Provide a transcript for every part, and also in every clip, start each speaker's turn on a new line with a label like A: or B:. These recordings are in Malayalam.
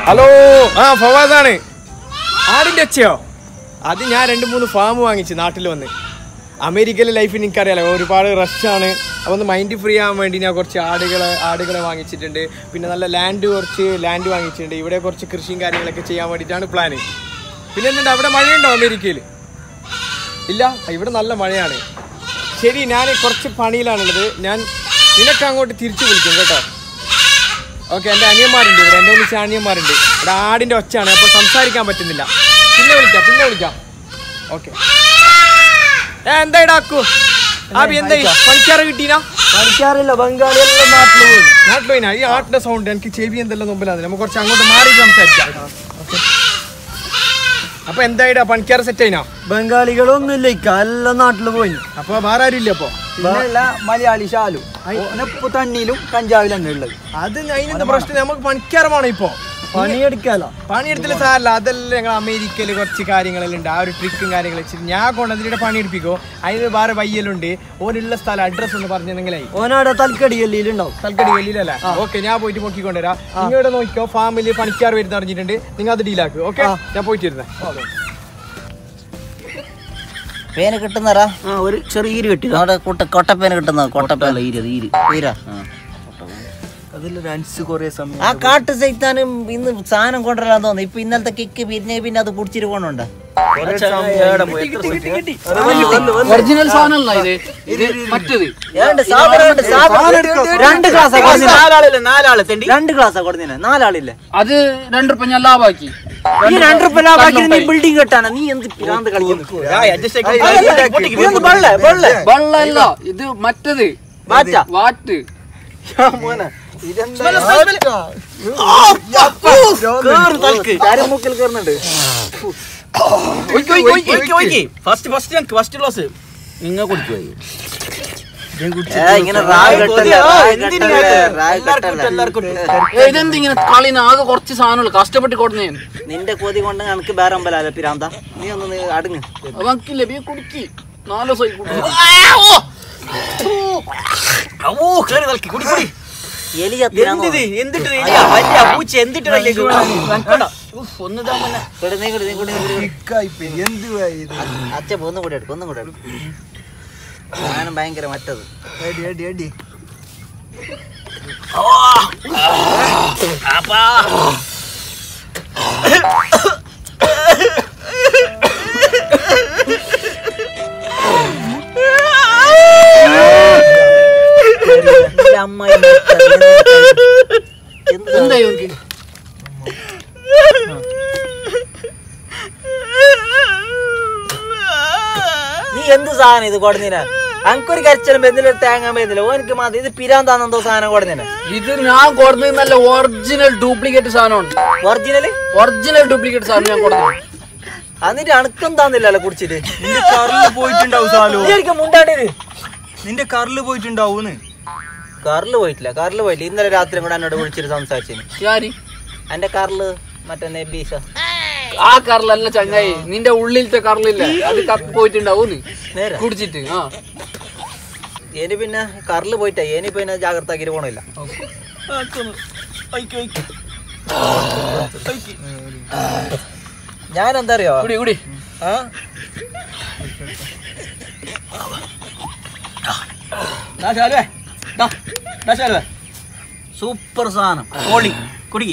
A: ഹലോ ആ ഫവാസാണ് ആടിന്റെ ഒച്ചയോ അത് ഞാൻ രണ്ട് മൂന്ന് ഫാം വാങ്ങിച്ചു നാട്ടിൽ വന്ന് അമേരിക്കയിലെ ലൈഫ് എനിക്കറിയാലോ ഒരുപാട് റഷാണ് അപ്പോൾ ഒന്ന് മൈൻഡ് ഫ്രീ ആവാൻ വേണ്ടി ഞാൻ കുറച്ച് ആടുകളെ ആടുകളെ വാങ്ങിച്ചിട്ടുണ്ട് പിന്നെ നല്ല ലാൻഡ് കുറച്ച് ലാൻഡ് വാങ്ങിച്ചിട്ടുണ്ട് ഇവിടെ കുറച്ച് കൃഷിയും കാര്യങ്ങളൊക്കെ ചെയ്യാൻ വേണ്ടിയിട്ടാണ് പ്ലാന് പിന്നെ എന്തുണ്ട് അവിടെ മഴയുണ്ടോ അമേരിക്കയിൽ ഇല്ല ഇവിടെ നല്ല മഴയാണ് ശരി ഞാൻ കുറച്ച് പണിയിലാണുള്ളത് ഞാൻ നിനക്ക് അങ്ങോട്ട് തിരിച്ചു വിളിക്കും കേട്ടോ ഓക്കെ എൻ്റെ അനിയന്മാരുണ്ട് ഇവിടെ എൻ്റെ ഒന്നിച്ച് അനിയന്മാരുണ്ട് ഇവിടെ ആടിൻ്റെ ഒച്ചയാണ് അപ്പോൾ സംസാരിക്കാൻ പറ്റുന്നില്ല പിന്നെ വിളിക്കാം പിന്നെ വിളിക്കാം ഓക്കെ ഏ എന്തായിടാ അക്കു ആബി എന്തായി പണിക്കാറ് കിട്ടീനാ
B: പണിക്കാറില്ല ബംഗാളി എല്ലാം നാട്ടിൽ പോയി
A: നാട്ടിൽ പോയിനാ ഈ ആട്ടിന്റെ സൗണ്ട് എനിക്ക് ചെവി എന്തെല്ലാം മുമ്പിലാണ് നമുക്ക് കുറച്ച് അങ്ങോട്ട് മാറി സംസാരിക്കാം ഓക്കെ അപ്പൊ എന്തായിടാ പണിക്കാറ് സെറ്റ് ആയിനാ
B: ബംഗാളികളൊന്നും ഇല്ല ഇക്ക എല്ലാം നാട്ടിൽ പോയി
A: അപ്പൊ വേറെ ആരും ഇല്ല അപ്പൊ
B: പിന്നെയുള്ള മലയാളി ഷാലു ഓനപ്പ് തണ്ണിയിലും കഞ്ചാവിലും തന്നെ ഉള്ളത്
A: അത് അതിനെന്താ പ്രശ്നം നമുക്ക് പണിക്കാറ് വേണം ഇപ്പൊ
B: പണിയെടുക്കാലോ
A: പണിയെടുത്തില്ല സാറല്ല അതെല്ലാം ഞങ്ങൾ അമേരിക്കയിൽ കുറച്ച് കാര്യങ്ങളെല്ലാം ഉണ്ട് ആ ഒരു ട്രിക്കും കാര്യങ്ങളും വെച്ചിട്ട് ഞാൻ കൊണ്ടതിലൂടെ പണിയെടുപ്പിക്കോ അതിന് വേറെ വയ്യലുണ്ട് ഓനുള്ള സ്ഥലം അഡ്രസ്സ് ഒന്ന് പറഞ്ഞെങ്കിലായി
B: ഓനവിടെ തൽക്കടി ഗല്ലിയിലുണ്ടാവും
A: തൽക്കടി വെളിയിലല്ലേ ഓക്കെ ഞാൻ പോയിട്ട് നോക്കിക്കൊണ്ടുവരാം നിങ്ങളുടെ നോക്കിക്കോ ഫാമിലി പണിക്കാർ വരുന്ന അറിഞ്ഞിട്ടുണ്ട് നിങ്ങൾ അത് ഡീലാക്കുക ഓക്കെ ഞാൻ പോയിട്ട് ഇരുന്നേ
C: പേന കിട്ടുന്നറാ
B: ആ ഒരു ചെറിയ ഈര് കെട്ടി
C: അവിടെ കൊട്ട കൊട്ടപ്പേന കിട്ടുന്ന കൊട്ടപ്പേന ഈര ഈര് ഈര
B: അതിലൊരു അൻസ് കുറേ സമയം
C: ആ കാട്ട് സൈത്താനും ഇന്ന് സാധനം കൊണ്ടുവരാൻ തോന്നി ഇപ്പൊ ഇന്നലത്തെ കിക്ക് പിന്നെ പിന്നെ അത് കുടിച്ചിട്ട് പോകണുണ്ട്
D: ഒറിജിനൽ സാധനമല്ല ഇത് ഇത് മറ്റത്
B: രണ്ട് ക്ലാസ്
E: നാലാളില്ല നാലാള് തെണ്ടി
B: രണ്ട് ക്ലാസ്സാ കൊടുത്തേ നാലാളില്ലേ
D: അത് രണ്ടു റുപ്യ ഞാൻ ലാഭാക്കി
B: ഈ രണ്ട് റുപ്യ ലാഭാക്കി നീ ബിൽഡിംഗ് കെട്ടാണ് നീ എന്ത് പിരാന്ത് കളിക്കുന്നു ഇതൊന്ന് ബള്ളേ ബള്ളേ
D: വെള്ളമല്ല ഇത് മറ്റത്
B: മാറ്റാ
D: വാറ്റ്
B: മൂക്കിൽ കയറുന്നുണ്ട്
E: ഫസ്റ്റ് ഫസ്റ്റ് ഞങ്ങൾക്ക് ഫസ്റ്റ് ക്ലാസ് നിങ്ങൾ കുടിക്കുവായി
C: ഇങ്ങനെ റാഗ് കെട്ടല്ലേ, റാഗ് കെട്ടല്ലേ, റാഗ് കെട്ടല്ലേ.
D: ഏ, ഇതെന്ത് ഇങ്ങനെ കളിന ആകെ കുറച്ച് സാധനമുള്ളു കഷ്ടപ്പെട്ട് കൊടുന്നേ
C: നിന്റെ കൊതി കൊണ്ട് എനിക്ക് ബേറമ്പലല്ലേ പിരാന്ത നീ ഒന്ന് നീ അടുങ്ങ്
D: അവക്കില്ലേ ബി കുടിക്ക് നാല് ദിവസമായി കുടിക്ക്.
E: ഓ കേറി തലക്കി കുടി കുടി
C: എലി ചത്തിനാന്ന്
E: എന്തിത് എന്തിട്ട് എലിയാ? വലിയ പൂച്ച എന്തിട്ട് വലിയ ഒന്ന് ഇതാ മോനെ.
C: തോന്നുന്നു. നീ കൂടി, നീ കൂടി, നീ കൂടി. അച്ഛ ഒന്നും കൂടെ എടുക്കും ഒന്നും കൂടെ എടുക്കും ഞാനും ഭയങ്കര മറ്റത്
E: അപ്പാ.
C: നിന്റെ അമ്മായി മറ്റത്. എന്ത്
D: എന്തായി അവർക്ക്
C: നീ എന്ത് സാധനം ഇത് കൊടുന്നില്ല അനക്കൊരു കരച്ചിലും വരുന്നില്ല ഒരു തേങ്ങ വരുന്നില്ല ഓനിക്ക് മാത്രം ഇത് പിരാന്താന്നെന്തോ സാധനം കൊടുന്നില്ല
D: ഇത് ഞാൻ കൊടുത്തത് നല്ല ഒറിജിനൽ ഡ്യൂപ്ലിക്കേറ്റ് സാധനമാണ്
C: ഒറിജിനല്
D: ഒറിജിനൽ ഡ്യൂപ്ലിക്കേറ്റ് സാധനം ഞാൻ കൊടുത്തത്
C: എന്നിട്ട് അണുക്കം താന്നില്ലല്ലോ കുടിച്ചിട്ട്
B: നിന്റെ കറില് പോയിട്ടുണ്ടാവും സാലു
C: നീ ഒരിക്കൽ മുണ്ടാണ്ടിര്
B: നിന്റെ കറില് പോയിട്ടുണ്ടാവൂന്ന്
C: കാറില് പോയിട്ടില്ല കാറില് പോയില്ല ഇന്നലെ രാത്രി കൂടെ എന്നോട് വിളിച്ചിട്ട് സംസാരിച്ചിന്
D: ഞാന്
C: എന്റെ കാറില് മറ്റേ നെബീസ
D: ആ കറിലല്ല ചങ്ങായി നിന്റെ ഉള്ളിലത്തെ കറിലില്ല അത് കപ്പി പോയിട്ടുണ്ടാവും
C: നേരെ
D: കുടിച്ചിട്ട് ആ
C: ഏനി പിന്നെ കാറില് പോയിട്ടാ ഏനി പിന്നെ ജാഗ്രത ആക്കിട്ട് പോണില്ല ഞാൻ എന്താ അറിയോ
D: കുടി കുടി
C: ആ
E: ദാ ശാലുവേ. ദാ, ദാ ശാലുവേ.
C: സൂപ്പർ സാധനം
E: കോളി കുടിക്ക്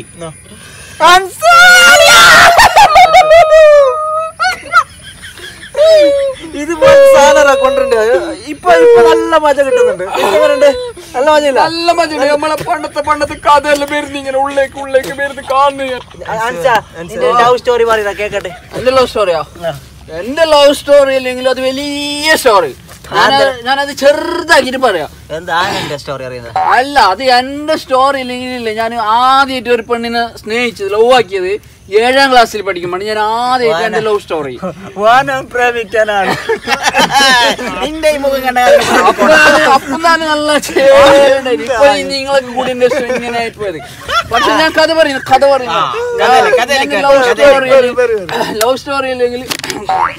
C: ഇതുപോലെ സാധനം കൊണ്ടുണ്ട് ഇപ്പൊ ഇപ്പൊ നല്ല മജ കിട്ടുന്നുണ്ട് എങ്ങനെയുണ്ട് നല്ല മജയില്ല
D: നല്ല മജയുണ്ട് നമ്മളെ പണ്ടത്തെ പണ്ടത്തെ കഥയെല്ലാം വരുന്ന ഇങ്ങനെ ഉള്ളിലേക്ക് ഉള്ളിലേക്ക് വരുന്ന കാണുന്ന
C: അൻസാ നിന്റെ ലവ് സ്റ്റോറി പറയുന്ന കേക്കട്ടെ
D: എന്റെ ലവ് സ്റ്റോറിയാ എന്റെ ലവ് സ്റ്റോറി അല്ലെങ്കിൽ അത് വലിയ സ്റ്റോറി ഞാനത് ഞാനത് ചെറുതാക്കിട്ട് പറയാം
C: എന്താ എന്റെ സ്റ്റോറി അറിയുന്നത്
D: അല്ല അത് എന്റെ സ്റ്റോറി ഇല്ലെങ്കിൽ ഞാൻ ആദ്യമായിട്ട് ഒരു പെണ്ണിനെ സ്നേഹിച്ചത് ലവ് ആക്കിയത് ഏഴാം ക്ലാസ്സിൽ പഠിക്കുമ്പോൾ ഞാൻ ആദ്യമായിട്ട് എന്റെ ലവ് സ്റ്റോറി
B: വാനം പ്രേമിക്കാനാണ്
C: നിന്റെ ഈ മുഖം കണ്ട
D: അപ്പം തന്നെ നല്ല ചേരുണ്ടായി. ഇപ്പൊ നിങ്ങളൊക്കെ കൂടി എന്റെ ഇഷ്ടം ഇങ്ങനെ ആയിട്ട് പോയത് പക്ഷെ ഞാൻ കഥ പറയുന്നു കഥ പറയുന്നു
E: കഥയില്, കഥയില്,
D: ലവ്
E: കഥയില്.
D: സ്റ്റോറി ലവ് സ്റ്റോറി അല്ലെങ്കിൽ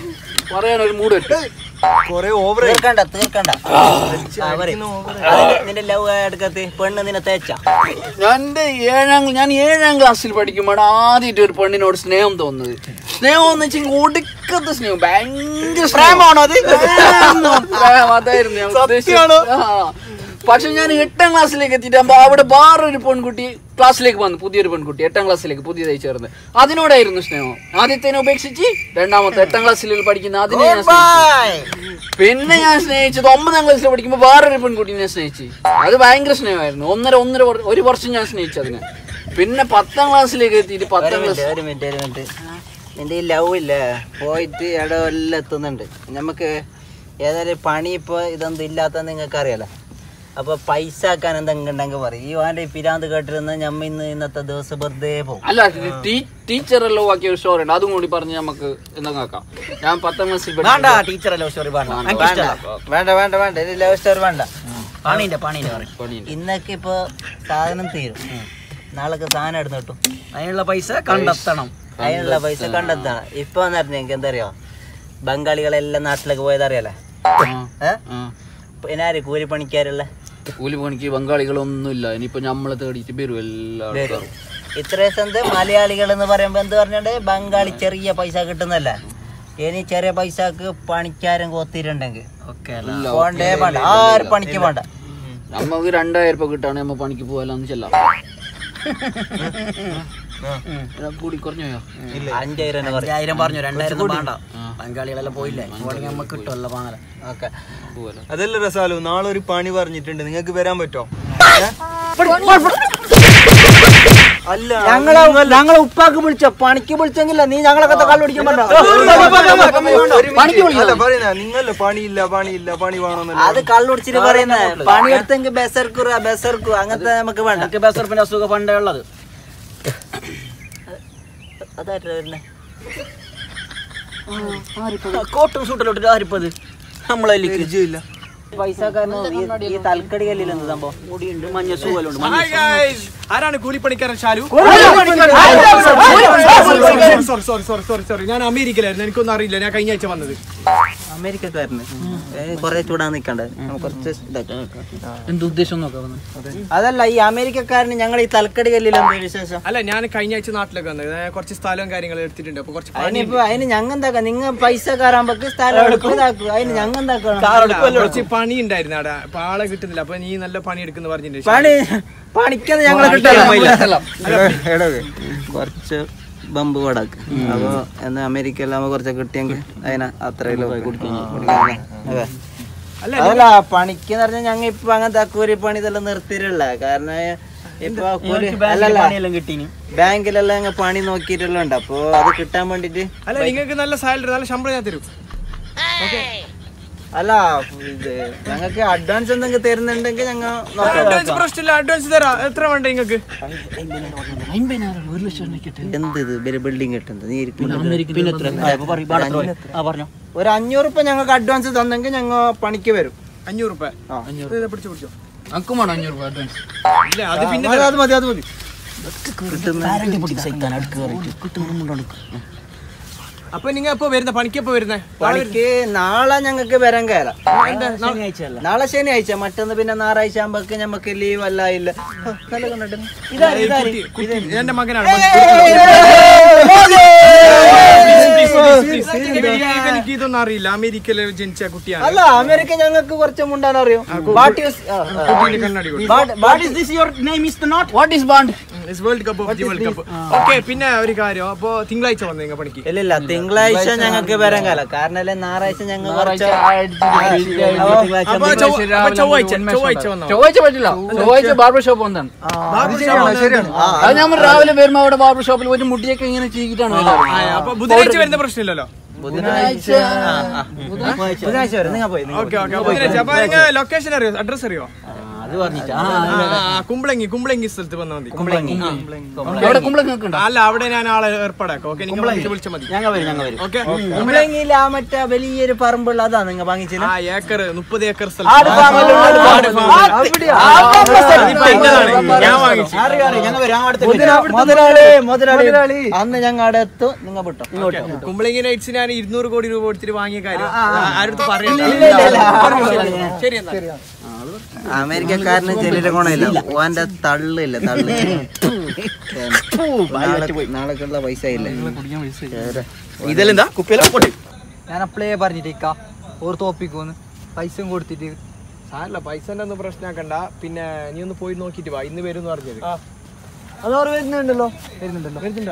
D: പറയാൻ ഒരു മൂഡ് പറ്റും
C: കൊറേ ഓവർ
E: തീർക്കണ്ട തീർക്കണ്ട ആ, പറയ്. അതിന് നിന്റെ ലവ് എടുക്കത്ത് പെണ്ണ് നിന്നെ തേച്ച
D: ഞാൻ എൻ്റെ ഏഴാം ഞാൻ ഏഴാം ക്ലാസ്സിൽ പഠിക്കുമ്പോൾ ആദ്യമായിട്ട് ഒരു പെണ്ണിനോട് സ്നേഹം തോന്നുന്നത് സ്നേഹം എന്ന് വെച്ചാൽ ഒടുക്കത്തെ സ്നേഹം ഭയങ്കര പ്രേമാണോ അത് അതായിരുന്നു ഞാൻ ഉദ്ദേശിച്ചത്. ആ. പക്ഷെ ഞാൻ എട്ടാം ക്ലാസ്സിലേക്ക് എത്തിയിട്ട് അവിടെ വേറൊരു പെൺകുട്ടി ക്ലാസ്സിലേക്ക് വന്നു പുതിയൊരു പെൺകുട്ടി എട്ടാം ക്ലാസ്സിലേക്ക് പുതിയതായി ചേർന്ന് അതിനോടായിരുന്നു സ്നേഹം ആദ്യത്തേനെ ഉപേക്ഷിച്ച് രണ്ടാമത്തെ എട്ടാം ക്ലാസ്സിൽ പഠിക്കുന്ന അതിനെ ഞാൻ സ്നേഹിച്ചു. പിന്നെ ഞാൻ സ്നേഹിച്ചത് ഒമ്പതാം ക്ലാസ്സിൽ പഠിക്കുമ്പോൾ വേറൊരു പെൺകുട്ടിനെ സ്നേഹിച്ചു അത് ഭയങ്കര സ്നേഹമായിരുന്നു ഒന്നര ഒന്നര വർ- ഒരു വർഷം ഞാൻ സ്നേഹിച്ചു അതിനെ പിന്നെ പത്താം ക്ലാസ്സിലേക്ക് എത്തിയിട്ട് പത്താം
E: ഒരു
D: ക്ലാസ്
E: മിനിറ്റ് ഒരു മിനിറ്റ് ഒരു മിനിറ്റ് നിന്റെ ഈ ലവ് ഇല്ലേ പോയിട്ട് ഇവിടെ എല്ലാം എത്തുന്നുണ്ട് നമുക്ക് ഏതായാലും പണി ഇപ്പോൾ ഇതൊന്നും ഇല്ലാത്ത നിങ്ങൾക്ക് അറിയാലോ അപ്പൊ പൈസ ആക്കാൻ എന്തെങ്കിലും ഉണ്ടെങ്കിൽ പറയും ഈ വാൻ്റെ ഈ പിരാന്ത് കേട്ടിരുന്ന ഞമ്മ ഇന്ന് ഇന്നത്തെ ദിവസം വെറുതെ പോകും
D: അല്ല ടീച്ചർ എല്ലാം ആക്കിയ ഒരു സ്റ്റോറി ഉണ്ട് അതും കൂടി പറഞ്ഞ് നമുക്ക് എന്തെങ്കിലും ആക്കാം ഞാൻ പത്താം ക്ലാസ്സിൽ
E: വേണ്ട ടീച്ചർ ലവ് സ്റ്റോറി വേണ്ട വേണ്ട വേണ്ട വേണ്ട ഇത് ലവ് സ്റ്റോറി വേണ്ട പണീന്റെ പണീന്റെ പറയും
D: പഠിക്കും
E: ഇന്നൊക്കെ ഇപ്പൊ സാധനം തീരും നാളൊക്കെ സാധനം എടുത്ത് കിട്ടും
B: അതിനുള്ള പൈസ കണ്ടെത്തണം
E: അതിനുള്ള പൈസ കണ്ടെത്തണം ഇപ്പൊ എന്ന് പറഞ്ഞെങ്കിൽ എന്താ അറിയോ ബംഗാളികളെല്ലാം നാട്ടിലേക്ക് പോയത് അറിയാലേ ഏഹ് പിന്നെ ആര് കൂലിപ്പണിക്കാരുള്ള
D: കൂലിപ്പണിക്ക് ബംഗാളികളൊന്നുമില്ല ഇനിയിപ്പോ നമ്മളെ തേടിയിട്ട് വരും എല്ലാ ആൾക്കാരും
E: ഇത്രയും സ്ഥലത്ത് മലയാളികൾ എന്ന് പറയുമ്പോ എന്ത് പറഞ്ഞിട്ട് ബംഗാളി ചെറിയ പൈസ കിട്ടുന്നല്ല ഇനി ചെറിയ പൈസക്ക് പണിക്കാരൻ കൊത്തിയിട്ടുണ്ടെങ്കിൽ പോണ്ടേ വേണ്ട ആരും പണിക്ക് വേണ്ട
D: നമുക്ക് രണ്ടായിരം രൂപ കിട്ടാണ് നമ്മ പണിക്ക് പോകാലെന്ന് ചെല്ലാം കൂടി കുറഞ്ഞോ
E: അഞ്ചായിരം തന്നെ കുറയും.
B: ആയിരം പറഞ്ഞു രണ്ടായിരം ഒന്നും വേണ്ട ബംഗാളികളെല്ലാം പോയില്ലേ പോണെങ്കിൽ നമുക്ക് കിട്ടുമല്ലോ പാങ്ങല
E: ഓക്കെ
D: പോകാലോ
C: അതല്ല രസാലു നാളെ ഒരു പണി പറഞ്ഞിട്ടുണ്ട് നിങ്ങൾക്ക് വരാൻ പറ്റോ അല്ല
B: ഞങ്ങളെ ഞങ്ങളെ ഉപ്പാക്ക് വിളിച്ച പണിക്ക് വിളിച്ചെങ്കില്ല നീ ഞങ്ങളൊക്കെ കള്ളു പിടിക്കാൻ
D: പണിക്ക്
C: അല്ല പറയുന്ന നിങ്ങല്ല പണിയില്ല പണിയില്ല പണി വേണമെന്നല്ല
E: അത് കള്ളുടിച്ചിട്ട് പറയുന്നത് പണിയെടുത്തെങ്കിൽ ബെസർക്കു ബെസർക്കു അങ്ങനത്തെ നമുക്ക് വേണ്ട
B: എനിക്ക് ബസ് ഉറപ്പിന്റെ അസുഖം പണ്ടേ ഉള്ളത്
E: അതായിട്ട് വരുന്നേ
B: കോട്ടും സൂട്ടിലോട്ട് ആരിപ്പത് നമ്മളെ
C: പരിചയമില്ല
E: പൈസക്കാരന് ഈ തൽക്കടി കല്ലിൽ എന്ത് സംഭവം
B: മുടിയുണ്ട് മഞ്ഞ സൂവലുണ്ട്
A: ഹായ് ഗൈസ് ആരാണ് കൂലിപ്പണിക്കാരൻ Shalu sorry sorry sorry sorry sorry ഞാൻ അമേരിക്കയിലായിരുന്നു എനിക്കൊന്നും അറിയില്ല ഞാൻ കഴിഞ്ഞ ആഴ്ച വന്നത്
E: അമേരിക്കക്കാരന് കൊറേ ചൂടാൻ നിക്കണ്ടേ നമുക്ക് കുറച്ച് ഇതാക്കാം.
D: എന്ത് ഉദ്ദേശം നോക്കാം വന്ന്.
E: അതല്ല ഈ അമേരിക്കക്കാരന് ഞങ്ങൾ ഈ തൽക്കടി കല്ലിൽ എന്താ വിശേഷം
A: അല്ല ഞാൻ കഴിഞ്ഞ ആഴ്ച നാട്ടിലേക്ക് വന്നത് ഞാൻ കുറച്ച് സ്ഥലവും കാര്യങ്ങളും എടുത്തിട്ടുണ്ട് അപ്പൊ കുറച്ച് പണി
E: അതിനിപ്പോ അതിന് ഞങ്ങൾ എന്താക്കാം നിങ്ങ പൈസ കയറാമ്പക്ക് സ്ഥലം എടുക്കും ഇതാക്കും അതിന് ഞങ്ങൾ എന്താക്കണം
A: കുറച്ച് പണി ഉണ്ടായിരുന്നു അവിടെ അപ്പൊ ആളെ കിട്ടുന്നില്ല അപ്പൊ നീ നല്ല പണി എടുക്കുന്ന പറഞ്ഞിട്ടുണ്ട്
E: പണി പണിക്കുന്നത് ഞങ്ങളെ കിട്ടില്ല കുറച്ച് ബമ്പ് പടാക്ക് അപ്പൊ എന്ന് അമേരിക്കയിലാകുമ്പോ കുറച്ച് കിട്ടിയെങ്കിൽ അതിനെ അത്രയിലോ അതല്ല പണിക്ക് എന്ന് പറഞ്ഞാൽ ഞങ്ങൾ ഇപ്പൊ അങ്ങനത്തെ കൂലി പണി ഇതെല്ലാം നിർത്തിയിട്ടുള്ള കാരണം ഇപ്പൊ കൂലി അല്ലല്ല ബാങ്കിലെല്ലാം ഞങ്ങൾ പണി നോക്കിയിട്ടുള്ള ഉണ്ട് അപ്പൊ അത് കിട്ടാൻ വേണ്ടിട്ട്
A: അല്ല നിങ്ങൾക്ക് നല്ല സാലറി നല്ല ശമ്പളം ഞാൻ തരും
E: അല്ല ഇത് ഞങ്ങൾക്ക് അഡ്വാൻസ് എന്തെങ്കിലും തരുന്നുണ്ടെങ്കിൽ ഞങ്ങൾ നോക്കാം
A: അഡ്വാൻസ് പ്രശ്നമില്ല അഡ്വാൻസ് തരാം എത്ര വേണ്ട നിങ്ങൾക്ക്
E: എന്ത് ഇത് ഇവര് ബിൽഡിംഗ് കിട്ടുന്നത് നീ
B: ആ പറഞ്ഞോ
E: ഒരു അഞ്ഞൂറ് റുപ്യ ഞങ്ങൾക്ക് അഡ്വാൻസ് തന്നെങ്കിൽ ഞങ്ങൾ പണിക്ക് വരും
A: അഞ്ഞൂറ് റുപ്യ ഇത് പിടിച്ചു പിടിച്ചോ
D: അനക്കും വേണം അഞ്ഞൂറ് രൂപ അഡ്വാൻസ്
A: ഇല്ല അത് പിന്നെ
E: അത് അത് മതി അത് മതി
A: അപ്പൊ നിങ്ങൾ എപ്പോ വരുന്ന പണിക്ക് എപ്പോ വരുന്നേ
E: പണിക്ക് നാളെ ഞങ്ങൾക്ക് വരാൻ കയറാം നാളെ ശനിയാഴ്ച മറ്റന്ന് പിന്നെ ഞായറാഴ്ച ആകുമ്പോക്ക് ഞമ്മക്ക് ലീവ് അല്ല ഇല്ല ഹ, നല്ല കണ്ടിട്ട് ഇതാര്, ഇതാര്?
A: എന്റെ മകനാണ് എനിക്ക് ഇതൊന്നും അറിയില്ല അമേരിക്കയിൽ ജനിച്ച കുട്ടിയാണ്
E: അല്ല അമേരിക്ക ഞങ്ങൾക്ക് കുറച്ച് മുണ്ടാൻ അറിയും What is- ആ, ആ.
A: കുട്ടീന്റെ കണ്ണാടി കൊടുത്തു.
E: What- what is this?
D: What is ബാണ്ട്
A: It's World Cup of the World Cup. Okay, പിന്നെ ഒരു കാര്യം അപ്പൊ തിങ്കളാഴ്ച വന്നു നിങ്ങൾ പണിക്ക്
E: ഇല്ല ഇല്ല തിങ്കളാഴ്ച ഞങ്ങൾക്ക് വരാൻ കാലം കാരണം അല്ലേ ഞായറാഴ്ച ഞങ്ങൾ കുറച്ച്
A: അപ്പൊ ചൊവ്വ- അപ്പൊ ചൊവ്വാഴ്ച ചൊവ്വാഴ്ച വന്നോ
D: ചൊവ്വാഴ്ച പറ്റില്ല ചൊവ്വാഴ്ച ബാർബർ ഷോപ്പ് വന്നാണ് അത് നമ്മൾ രാവിലെ വരുമ്പോ അവിടെ ബാർബർ ഷോപ്പിൽ പോയിട്ട് മുടിയൊക്കെ ഇങ്ങനെ ചീക്കിട്ടാണ് വരാറ്.
A: അപ്പൊ ബുധനാഴ്ച വരുന്ന പ്രശ്നമില്ലല്ലോ
E: ബുധനാഴ്ച ബുധനാഴ്ച വരും നിങ്ങൾ പോയി നിങ്ങൾ
A: ഓക്കെ ഓക്കെ ബുധനാഴ്ച അപ്പൊ നിങ്ങൾ ലൊക്കേഷൻ അറിയോ അഡ്രസ് അറിയോ
B: അത് പറഞ്ഞിട്ട് ആ
A: ആ, ആ, കുമ്പളങ്ങി കുമ്പളങ്ങി സ്ഥലത്ത് വന്നാൽ മതി
D: അവിടെ കുമ്പളങ്ങ വെക്കണ്ട
A: അല്ല അവിടെ ഞാൻ ആളെ ഏർപ്പാടാക്കാം ഓക്കെ നിങ്ങൾ വിളിച്ച് വിളിച്ചാൽ മതി
B: ഞങ്ങൾ വരും ഞങ്ങൾ വരും
A: ഓക്കെ
E: കുമ്പളങ്ങിയിൽ ആ മറ്റേ വലിയൊരു പറമ്പുള്ള അതാ നിങ്ങ വാങ്ങിച്ചത്
A: ആ ഏക്കർ മുപ്പത് ഏക്കർ
B: ആട് farm അല്ലേ, ആട് farm.
A: ആട് farm. അതിപ്പോ എന്റേതാണ്. ഞാൻ വാങ്ങിച്ചു
B: ഞങ്ങൾ വരും അടുത്ത
E: മുതലാളി മുതലാളി അന്ന് ഞങ്ങൾ അവിടെ എത്തും നിങ്ങൾ വിട്ടോ
A: കുമ്പളങ്ങി നൈറ്റ്സ് ഞാൻ ഇരുന്നൂറ് കോടി രൂപ കൊടുത്തിട്ട് വാങ്ങിയ കാര്യം ആരുടെ പറയണ്ട ശരി എന്നാ
E: അമേരിക്കക്കാരന് ചെല്ലിന്റെ ഗുണമില്ല ഓന്റെ തള്ളില്ല തള്ളു നാളേക്കുള്ള പൈസ ഇല്ല
B: ഇതെല്ലാം കുപ്പിയെല്ലാം പൊട്ടി
C: ഞാൻ അപ്ലൈ പറഞ്ഞിട്ടേക്കാ ഓർ തോപ്പിക്കൂന്ന് പൈസയും കൊടുത്തിട്ട്
A: സാരല്ല പൈസന്റെ ഒന്നും പ്രശ്നമാക്കണ്ട പിന്നെ നീ ഒന്ന് പോയി നോക്കിട്ട് വാ ഇന്ന് വരും പറഞ്ഞത്
C: അത് ഓർ വരുന്നുണ്ടല്ലോ വരുന്നുണ്ടല്ലോ
A: വരുന്നുണ്ടോ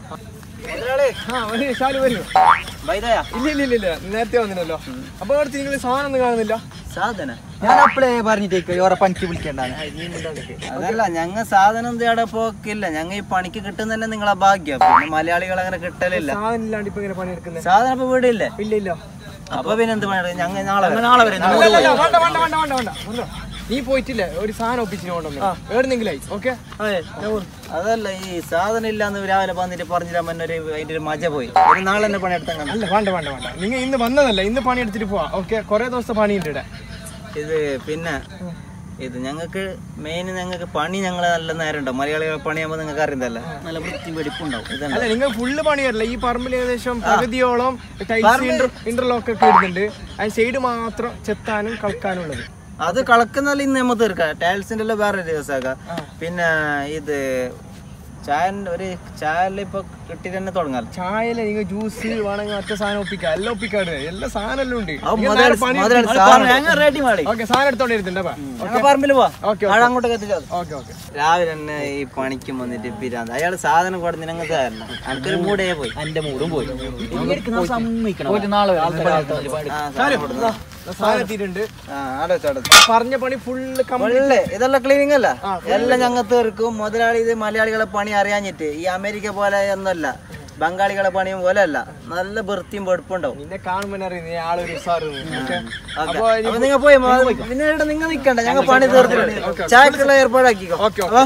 A: ആ വരൂ, ശാലു വരൂ
E: വൈദയാ
A: ഇല്ല ഇല്ല ഇല്ല ഇല്ല നേരത്തെ വന്നില്ലല്ലോ അപ്പൊ അടുത്ത് നിങ്ങൾ സാധനം ഒന്നും കാണുന്നില്ല
E: സാധന
C: ഞാൻ അപ്ലൈ പറഞ്ഞിട്ടേക്ക് ഓറെ പണിക്ക് വിളിക്കണ്ടാണ്
E: അതല്ല ഞങ്ങ സാധനം തേടെ പോക്കില്ല ഞങ്ങ ഈ പണിക്ക് കിട്ടുന്നതന്നെ നിങ്ങളെ ഭാഗ്യം പിന്നെ മലയാളികൾ അങ്ങനെ കിട്ടലില്ല
A: സാധനം ഇല്ലാണ്ട് ഇപ്പൊ ഇങ്ങനെ പണിയെടുക്കുന്നത്
E: സാധനം ഇപ്പൊ വീടില്ലേ
A: ഇല്ല ഇല്ല
E: അപ്പൊ പിന്നെ എന്ത് പണി ഞങ്ങ നാളെ വരാം.
B: നാളെ വരും
A: അല്ല, അല്ല, അല്ല, വേണ്ട വേണ്ട വേണ്ട വേണ്ട വേണ്ട വന്നോ. നീ പോയിട്ടില്ലേ ഒരു സാധനം ഒപ്പിച്ചിട്ട് കൊണ്ടുവന്നു എവിടെന്നെങ്കിലായി ഓക്കെ
E: അതല്ല ഈ സാധനം ഇല്ലാന്ന് രാവിലെ വന്നിട്ട് പറഞ്ഞിട്ട് മന്നൊരു അതിന്റെ ഒരു മജ പോയി ഒരു നാളെ തന്നെ പണിയെടുത്താൽ
A: അല്ല വേണ്ട വേണ്ട വേണ്ട നിങ്ങൾ ഇന്ന് വന്നതല്ല ഇന്ന് പണി എടുത്തിട്ട് പോവാ ഓക്കെ കുറെ ദിവസത്തെ പണിയുണ്ട് ഇവിടെ
E: ഇത് പിന്നെ ഇത് ഞങ്ങൾക്ക് മെയിൻ ഞങ്ങൾക്ക് പണി ഞങ്ങൾ നല്ല നേരം ഉണ്ടാവും മലയാളികളെ പണിയാകുമ്പോൾ നിങ്ങൾക്ക് അറിയുന്നതല്ല നല്ല വൃത്തി വെടിപ്പുണ്ടാവും ഇതുണ്ട്
A: അല്ല നിങ്ങൾ ഫുള്ള് പണിയല്ല ഈ പറമ്പിൽ ഏകദേശം പകുതിയോളം ടൈൽസ് ഇന്റർലോക്ക് ഒക്കെ ഇടുന്നുണ്ട് അതിന് സൈഡ് മാത്രം ചെത്താനും കളക്കാനും ഉള്ളത്
E: അത് കളക്കുന്നല്ല ഇന്ന് നമ്മൾ തീർക്കാം ടൈൽസിന്റെ എല്ലാം വേറെ ദിവസമാക്കാം പിന്നെ ഇത് ചായ ഒരു ചായ ഇപ്പൊ കിട്ടി തന്നെ തുടങ്ങാം
A: ചായല നിങ്ങൾ ജ്യൂസ് വേണമെങ്കിൽ മറ്റേ സാധനം ഒപ്പിക്കാം എല്ലാം ഒപ്പിക്കാട് എല്ലാ സാധനം എല്ലാം ഉണ്ട്
E: അത് മുതലാളി- മുതലാളി സാധനം ഞങ്ങൾ റെഡി മാടി
A: ഓക്കെ സാധനം എടുത്തോണ്ടിരുന്നുണ്ട്
E: ഞങ്ങൾ പറമ്പിൽ പോവാ
A: ഓക്കെ
E: ആടെ അങ്ങോട്ടൊക്കെ എത്തിച്ചാൽ
A: ഓക്കെ ഓക്കെ
E: രാവിലെ തന്നെ ഈ പണിക്ക് വന്നിട്ട് പിരാന്ത് അയാൾ സാധനം കൊടുത്ത് ഞങ്ങൾക്ക് തരണം എനിക്കൊരു മൂടേ പോയി
B: എന്റെ മൂടും പോയി സമ്മതിക്കണം
D: പോയിട്ട് നാളെ വരാം.
E: ആ, സാധനം കൊടുത്തു.
A: സാധനം എത്തിയിട്ടുണ്ട്
E: ആ, ആടെ വെച്ചോ, ആടെ വെച്ചോ.
A: പറഞ്ഞ പണി ഫുള്ള്
E: ഫുള്ള് ഇതെല്ലാം ക്ലീനിങ് അല്ല എല്ലാം ഞങ്ങൾ തീർക്കും മുതലാളി ഇത് മലയാളികളെ പണി അറിയാഞ്ഞിട്ട് ഈ അമേരിക്ക പോലെ ഒന്നല്ല ബംഗാളികളെ പണിയും പോലെ അല്ല നല്ല വൃത്തിയും വെടുപ്പുണ്ടാവും
A: നിന്നെ കാണുമ്പോൾ അറിയാം നീ ആളൊരു ഉസാറ്
E: അപ്പൊ നിങ്ങൾ പോയി മ- പിന്നെ ഇവിടെ നിങ്ങൾ നിക്കണ്ട ഞങ്ങൾ പണി തീർത്തിട്ടുണ്ട് ചായക്കുള്ള ഏർപ്പാടാക്കിക്കോ
A: ഓക്കെ
E: അപ്പൊ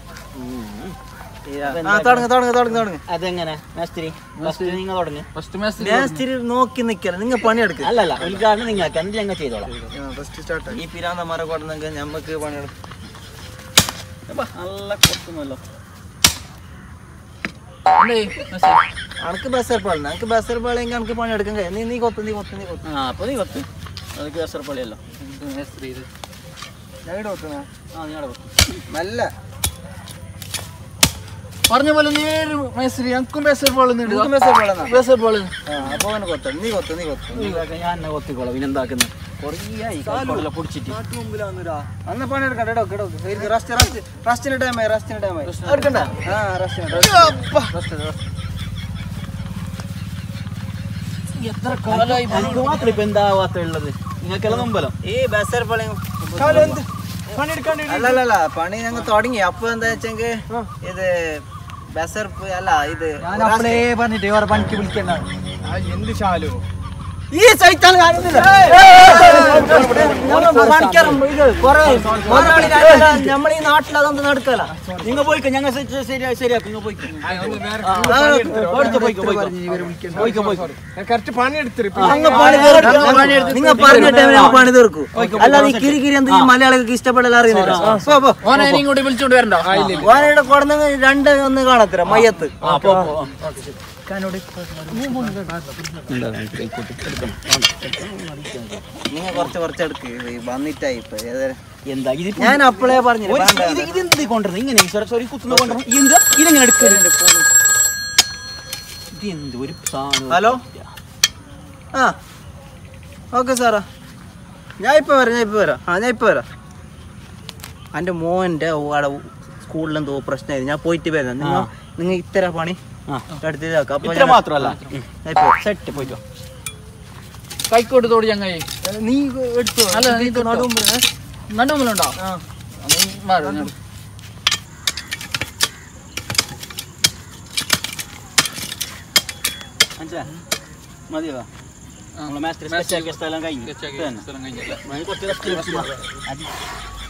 E: ആ തുടങ്ങ് തുടങ്ങ് തുടങ്ങ് തുടങ്ങ്
B: അതെങ്ങനെ മേസ്ത്രി ഫസ്റ്റ് നിങ്ങൾ തുടങ്ങി
D: ഫസ്റ്റ് മാച്ച്
E: ഞാൻ സ്ഥിരം നോക്കി നിക്കല നിങ്ങൾ പണിയെടുക്കുക
B: അല്ലല്ല ഉദ്ഘാടനം നിങ്ങൾക്ക് എന്നിട്ട് ഞങ്ങൾ ചെയ്തോളാം
E: ഈ പിരാന്ത മരം കൊടുന്നെങ്കിൽ ഞമ്മക്ക് പണിയെടുക്കും
B: നല്ല കൊത്തുന്നല്ലോ
E: അനക്ക് ബസ് ഏർപ്പാടില്ല എനിക്ക് ബസ് ഏർപ്പാടെങ്കിൽ എനിക്ക് പണിയെടുക്കാൻ കഴിയും നീ നീ കൊത്ത് നീ കൊത്ത് നീ കൊത്ത്
B: ആ അപ്പൊ നീ കൊത്ത് അതൊക്കെ കസറപ്പള്ളിയല്ലോ
E: ഞാൻ ഇവിടെ കൊത്തുന്ന
B: ആ നീ അവിടെ
E: നല്ല
D: പറഞ്ഞ പോലെ നേര് മേസ്ത്രി എനിക്കും ബസ് ബോൾ
E: നിനക്ക് ബസ് ഏർപ്പാടെന്നാ
D: ബസ് ബോൾ
E: ആ അപ്പൊ അവനെ കൊത്ത നീ കൊത്ത് നീ കൊത്ത്
B: ഇതൊക്കെ ഞാൻ എന്നെ കൊത്തിക്കോളാം പിന്നെന്താക്കുന്നത് കുറേയായി കൈക്കോളല്ല പൊടിച്ചിട്ട്
E: അന്ന് പണിയെടുക്കണ്ട കേട്ടോ കേട്ടോ റസ്റ്റ് റസ്റ്റ് റസ്റ്റിന് ടൈമായി റസ്റ്റിന് ടൈമായി എടുക്കണ്ട ആ റസ്റ്റിന്
B: എത്ര കാലമായി എനിക്ക് മാത്രം ഇപ്പൊ എന്താവാത്ത ഉള്ളത് നിങ്ങൾക്കെല്ലാം മുമ്പലം
E: ഈ ബസ് ഏർപ്പാടെ
A: പണിയെടുക്കാണ്ട്
E: അല്ല അല്ല അല്ല പണി ഞങ്ങൾ തുടങ്ങി അപ്പൊ എന്താ വെച്ചെങ്കിൽ ഇത് ബസ് ഏർപ്പ് അല്ല ഇത്
C: ഞാൻ അപ്ലൈ പറഞ്ഞിട്ട് ഓറെ പണിക്ക് വിളിക്കണ്ടാണ്
A: ആ, എന്ത് ശാലു
E: ഈ സൈറ്റാണ് കാണുന്നില്ല നമ്മൾ ഈ നാട്ടിൽ അതൊന്നും നടക്കല
B: നിങ്ങൾ പോയിക്കോ ഞങ്ങൾ ശരിയാ ശരിയാക്കും നിങ്ങൾ പോയിക്കോ പോയിക്കോ പോയിക്കോ പോയിക്കോ പോയിക്കോ പോയിക്കോ
A: കറക്റ്റ് പണിയെടുത്തിട്ട്
E: നിങ്ങൾ പറഞ്ഞ ടൈമിൽ ഞങ്ങൾ പണി തീർക്കൂ അല്ലാതെ ഈ കിരി കിരി എന്ത് ഈ മലയാളികൾക്ക് ഇഷ്ടപ്പെടല അറിയുന്നില്ല പോ, പോ.
D: ഓനെ ഇനി ഇങ്ങോട്ട് വിളിച്ചോണ്ട് വരണ്ട
E: ഓനയുടെ കൊടുന്ന രണ്ട് ഒന്ന് കാണത്തില്ല മയ്യത്ത്
B: ആ പോ പോ
E: നിങ്ങൾ കുറച്ച് കുറച്ച് എടുക്ക് ഈ വന്നിട്ടായി ഇപ്പൊ ഏതായാലും.
B: എന്താ ഇത്
E: ഞാൻ അപ്പളേ പറഞ്ഞു
B: ഒരു- ഇത് ഇത് എന്ത് കൊണ്ടുവരണം ഇങ്ങനെ സോറി സോറി കുത്തുന്ന കൊണ്ടുവരണം എന്താ ഇതെങ്ങനെ എടുക്കലുണ്ട് ഇത് എന്ത് ഒരു സാധനം
E: ഹലോ ആ ഓക്കെ സാറാ ഞാൻ ഇപ്പൊ വരാം ഞാൻ ഇപ്പൊ വരാം ആ ഞാൻ ഇപ്പൊ വരാം എൻ്റെ മോൻ്റെ അവിടെ സ്കൂളിൽ എന്തോ പ്രശ്നമായിരുന്നു ഞാൻ പോയിട്ട് വരാം നിങ്ങൾ നിങ്ങൾ ഇത്തര പണി
B: ആ.
E: എടുത്തിട്ടാക്കാം അപ്പൊ
B: ഇത്ര
E: ഞാൻ-
B: മാത്രമല്ല
E: ഞാൻ ഇപ്പൊ വരാം.
B: സെറ്റ് പോയിക്കോ
D: കൈക്കോട്ട് തോടി ചങ്ങായി
E: നീ എടുത്തോ
D: അല്ല, നീ
E: ഇത് നടുമുമ്പിൽ, ഏ?
D: നടുമുണ്ടോ
E: ആ
B: മനസ്സിലാ മതിയോ നമ്മളെ മാസ്റ്റർ സ്പെഷ്യൽ ഗസ്റ്റ് എല്ലാം കഴിഞ്ഞു ഇത് തന്നെ. നമുക്ക് കുറച്ച് rest എടുക്കാം.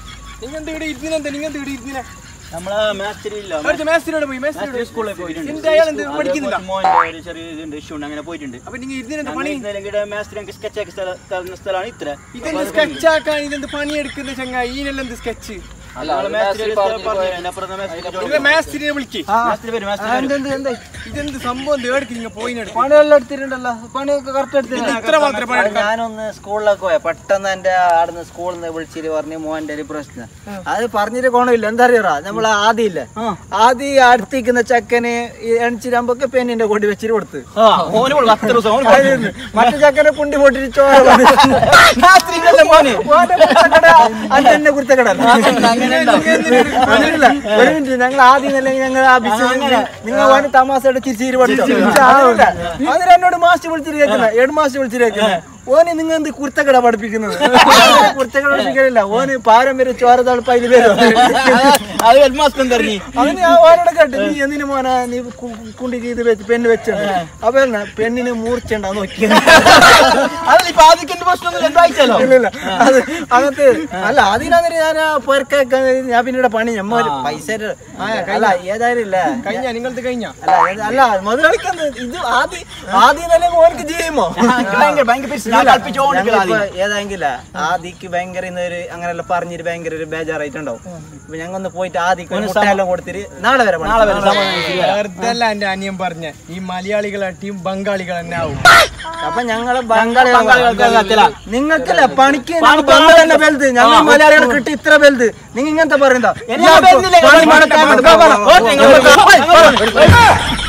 A: നിങ്ങൾ എന്ത് ഇവിടെ ഇരുന്നിനെന്താ നിങ്ങൾ എന്ത് ഇവിടെ ഇരുന്നിനെ
C: നമ്മളെ മാസ്റ്റർ ഇല്ല
A: അടുത്ത മാസ്റ്ററിനോട് പോയി മാസ്റ്ററിനോട്
C: സ്കൂളിൽ പോയിട്ടുണ്ട്
A: എന്ത് അയാൾ എന്ത് പഠിക്കുന്നില്ല
C: മോന്റെ ഒരു ചെറിയ ഇതുണ്ട് ഇഷ്യൂ ഉണ്ട് അങ്ങനെ പോയിട്ടുണ്ട്
A: അപ്പൊ നിങ്ങൾ ഇരുന്നിനെന്താ പണി
C: മാസ്റ്റർ ഞങ്ങൾക്ക് സ്കെച്ച് ആക്കി സ്ഥല- തരുന്ന സ്ഥലമാണ് ഇത്ര
A: ഇതെന്ത് സ്കെച്ച് ആക്കാൻ ഇതെന്ത് പണിയെടുക്കുന്ന ചങ്ങായി ഈനെല്ലാം എന്ത് സ്കെച്ച്
D: അല്ല
C: നമ്മള്
D: അത്
C: മാസ്റ്റർ
D: മാസ്റ്റർ
C: പറഞ്ഞു
D: പറഞ്ഞു
C: അതിന്റെ അപ്പുറത്തെ മാസ്റ്റർ
A: നിങ്ങൾ മാസ്റ്ററിനെ വിളിക്ക്
C: മാസ്റ്റർ വരും മാസ്റ്റർ വരും.
A: ഇതെന്ത് സംഭവം തേടിക്ക് നിങ്ങൾ പോയിനെടുക്കും
B: പണിയെല്ലാം എടുത്തിട്ടുണ്ടല്ലോ പണിയൊക്കെ കറക്റ്റ് എടുത്തിട്ടുണ്ട്
A: ഇത്ര മാത്രമേ പണി
E: അത് ഞാനൊന്ന് സ്കൂളിലൊക്കെ പോയ പെട്ടെന്ന് എന്റെ ആടുന്ന് സ്കൂളിൽ നിന്ന് വിളിച്ചിട്ട് പറഞ്ഞു മോന്റെ ഒരു പ്രശ്നം അത് പറഞ്ഞിട്ട് ഗുണമില്ല എന്താ അറിയാ നമ്മളെ ആദ്യം ഇല്ല ആദ്യം അടുത്തിരിക്കുന്ന ചക്കന് എണിച്ചിരാകുമ്പോ പെണ്ണിന്റെ കൊടി വെച്ചിട്ട് കൊടുത്ത്
C: ആ, ഓന് കൊടുക്കും. അത്ര ദിവസം ഓന് കൊടുക്കും.
E: മറ്റു ചക്കനെ കുണ്ടി പൊട്ടിട്ട് ചോര വന്നിട്ട്
C: മാസ്റ്ററിനല്ലേ മോന്
E: ഓന്റെ കുരുത്തക്കട അന്റെ കുരുത്തക്കട അങ്ങനെയല്ല ഒരു മിനിറ്റ് ഞങ്ങൾ ആദ്യം അല്ലെങ്കിൽ ഞങ്ങൾ ആ ബിസിനസ് നിങ്ങൾ ഓന് തമാസയുടെ ചിരിച്ചിരി പഠിച്ചു അതിന് എന്നോട് മാസ്റ്റർ വിളിച്ചിട്ട് കേൾക്കുന്നത് ഹെഡ് മാസ്റ്റർ വിളിച്ചിട്ട് കേൾക്കുന്നത് ഓന് നിങ്ങൾ എന്ത് കുരുത്തക്കട പഠിപ്പിക്കുന്നത് കുരുത്തക്കട പഠിപ്പിക്കലില്ല ഓന് പാരമ്പര്യ ചോര തളുപ്പതിൽ വരും
C: അത് ഹെഡ് മാസ്റ്റർ തരണി
E: അവന് ഞാൻ ഓനോട് കേട്ടു നീ എന്തിനു മോനെ നീ കു- കുണ്ടിക്ക് ഇത് വെച്ച് പെണ്ണ് വെച്ചത് അപ്പൊ എന്നാ, പെണ്ണിന് മൂർച്ചണ്ടാ നോക്കി
C: അതിലിപ്പോ ആദ്യത്തെ പ്രശ്നം എന്തായിച്ചല്ലോ
E: ഇല്ലില്ല അത് അങ്ങനത്തെ അല്ല അതിനകത്ത് ഞാൻ ആ പൊരക്കൊക്കെ ഞാൻ പിന്നീട് പണി ഞമ്മ ഒരു പൈസ ഒരു- അല്ല ഏതായാലും ഇല്ല
A: കഴിഞ്ഞ നിങ്ങളത് കഴിഞ്ഞ
E: അല്ല ഏത- അല്ല മുതലാളിക്കുന്നത് ഇത് ആദ്യം ആദ്യം തന്നെ ഓനക്ക് ചെയ്യുമോ
C: ഭയങ്കര ഭയങ്കര പിരിച്ച് ഞാൻ കളിപ്പിച്ചോണ്ടിരിക്കലാ ആദ്യം.
E: ഏതെങ്കില ആദിക്ക് ഭയങ്കര ഇന്നൊരു അങ്ങനെല്ലാം പറഞ്ഞിട്ട് ഭയങ്കര ഒരു ബേജാറായിട്ടുണ്ടാവും അപ്പൊ ഞങ്ങൾ ഒന്ന് പോയിട്ട് ആദിക്ക് ഒരു മുട്ടയെല്ലാം കൊടുത്തിട്ട് നാളെ വരെ നാളെ വരെ
A: വെറുതെ അല്ല എന്റെ അനിയൻ പറഞ്ഞ ഈ മലയാളികളെ ടീം ബംഗാളികൾ തന്നെ ആവും
E: അപ്പൊ ഞങ്ങള് ബംഗാളി
C: ബംഗാളികൾക്ക്
E: നിങ്ങൾക്കല്ല പണിക്ക് ഞങ്ങൾ ബംഗാളി തന്നെ വലുത് ഞങ്ങൾ മലയാളികളെ കിട്ടി ഇത്ര വലുത് നിങ്ങൾ ഇങ്ങനത്തെ പറയുന്നോ
C: എന്നെ ബലുതില്ലേ?
E: പണി മടക്കാൻ വേണ്ടി- വാ, വാ, വാ.
C: ഓ, നിങ്ങൾ-